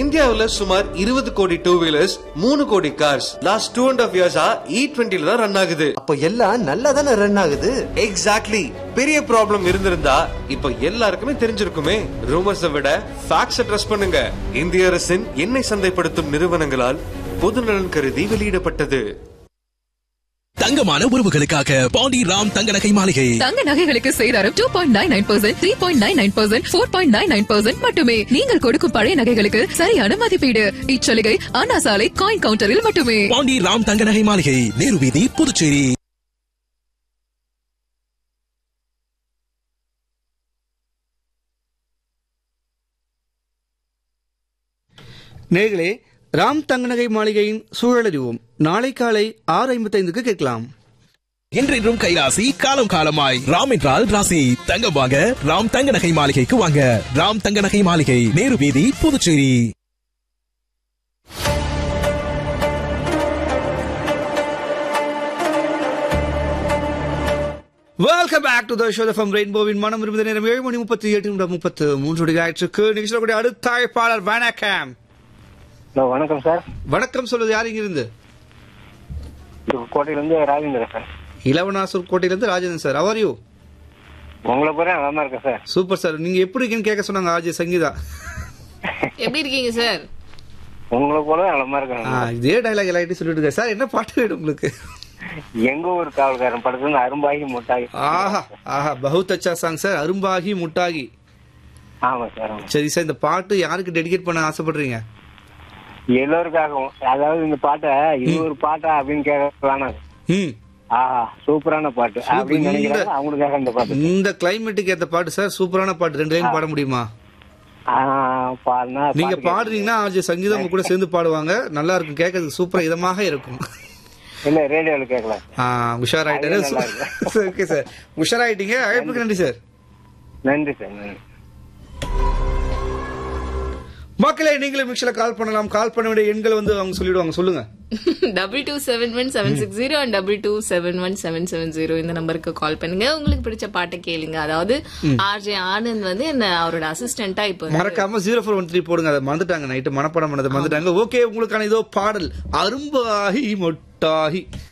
இந்தியாவுல சுமார் இருபது கோடி டூ வீலர்ஸ் மூணு crore cars last two and half இயர்ஸா இ டுவெண்ட்டில தான் ரன் ஆகுது அப்போ எல்லாம் நல்லா தானே ரன் ஆகுது எக்ஸாக்ட்லி பெரிய ப்ராப்ளம் இருந்திருந்தா இப்ப எல்லாருக்குமே தெரிஞ்சிருக்குமே ரூமர்ஸை விட ஃபேக்ட்ஸை ட்ரஸ்ட் பண்ணுங்க இந்திய அரசின் எண்ணெய் சந்தைப்படுத்தும் நிறுவனங்களால் பொதுநலன் கருதி வெளியிடப்பட்டது தங்கமான உறவுகளுக்காக பாண்டி ராம் தங்க நகை மாளிகை தங்க நகைகளுக்கு சேதாரம் two point nine nine percent three point nine nine percent four point nine nine percent மட்டுமே நீங்கள் கொடுக்கும் பழைய நகைகளுக்கு சரியான மதிப்பீடு இச்சலுகை அண்ணா சாலை காயின் கவுண்டரில் மட்டுமே பாண்டி ராம் தங்க நகை மாளிகை நேரு வீதி புதுச்சேரி நேர்களே ராம் தங்கநகை மாளிகையின் சூழலறிவோம் நாளை காலை ஆறு ஐம்பத்தைந்துக்கு கேட்கலாம் என்றென்றும் கைராசி காலம் காலமாய் ராம் என்றால் ராசி தங்கம் வாங்க ராம் தங்க நகை மாளிகைக்கு வாங்க ராம் தங்க நகை மாளிகை நேரு வீதி Puducherry welcome back to the show from ரெயின்போவின் மனம் இருபது நேரம் ஏழு மணி முப்பத்தி எட்டு நிமிடம் முப்பத்து மூன்று ஆயிற்றுக்கு நிகழ்ச்சியில் கூடிய அடுத்த அழைப்பாளர் வணக்கம் ஹலோ வணக்கம் சார் வணக்கம் சொல்வது யார் இங்கிருந்து கோட்டையிலேருந்து ராஜேந்திரன் சார் இளவனாசூர் கோட்டையிலிருந்து ராஜேந்திரன் சார் அவர் யூ உங்களை போற நலமா இருக்கேன் சார் சூப்பர் சார் நீங்க எப்படி இருக்கீங்கன்னு கேட்க சொன்னாங்க ஆஜய் சங்கீதா எப்படி இருக்கீங்க சார் உங்களை போல நலமா இருக்கேன் ஆ, இதே டைலாக் எல்லாத்தையும் சொல்லிட்டு இருக்காரு சார் என்ன பாட்டு வேணும் உங்களுக்கு எங்க ஊர் காவல்காரன் படத்துல அரும்பாகி முட்டாய் ஆஹா ஆஹா பகுத் அச்சா சாங் சார் அரும்பாகி முட்டாகி ஆமா சார் ஆமா சரி சார் இந்த பாட்டு யாருக்கு டெடிகேட் பண்ண ஆசைப்படுறீங்க எல்லோருக்காகவும் அதாவது இந்த பாட்டை இது ஒரு பாட்டா அப்படின்னு கேட்க வேணாம் ம் ஆஹா சூப்பரான பாட்டு அப்படின்னு இந்த- நினைக்கிறாங்க அவங்களுக்காக இந்த பாட்டு இந்த கிளைமேட்டுக்கு ஏத்த பாட்டு சார் சூப்பரான பாட்டு ரெண்டு லைன் பாட முடியுமா ஆஹ் பாடுனா நீங்க பாட்டு பாடுறீங்கன்னா ஆஜய் சங்கீதம் உங்க கூட சேர்ந்து பாடுவாங்க நல்லா இருக்கும் கேட்கறதுக்கு சூப்பரா இதமாக இருக்கும் கேட்கலாம். இல்ல ரேடியோல கேட்கலாம் ஆ, உஷாராயிட்டாரு அது நல்லா ஓகே சார் உஷாராயிட்டீங்க அழைப்புக்கு நன்றி சார் நன்றி சார் நன்றி மக்களே நீங்களும் மிக்சல கால் பண்ணலாம் கால் பண்ண வேண்டிய எண்களை வந்து அவங்க சொல்லிடுவாங்க சொல்லுங்க double two seven one seven six zero and double two seven one seven seven zero இந்த நம்பருக்கு கால் பண்ணுங்க உங்களுக்கு பிடிச்ச பாட்டை கேளுங்க அதாவது ஆர்ஜே ஆனந்த் வந்து என்ன அவரோட அசிஸ்டண்டா இப்போ வந்து மறக்காம ஜீரோ ஃபோர் ஒன் த்ரீ போடுங்க அதை மறந்துட்டாங்க நைட்டு மனப்பாடம் பண்ணதை மறந்துட்டாங்க ஓகே உங்களுக்கான இதோ பாடல் அரும்பாகி மொட்டாகி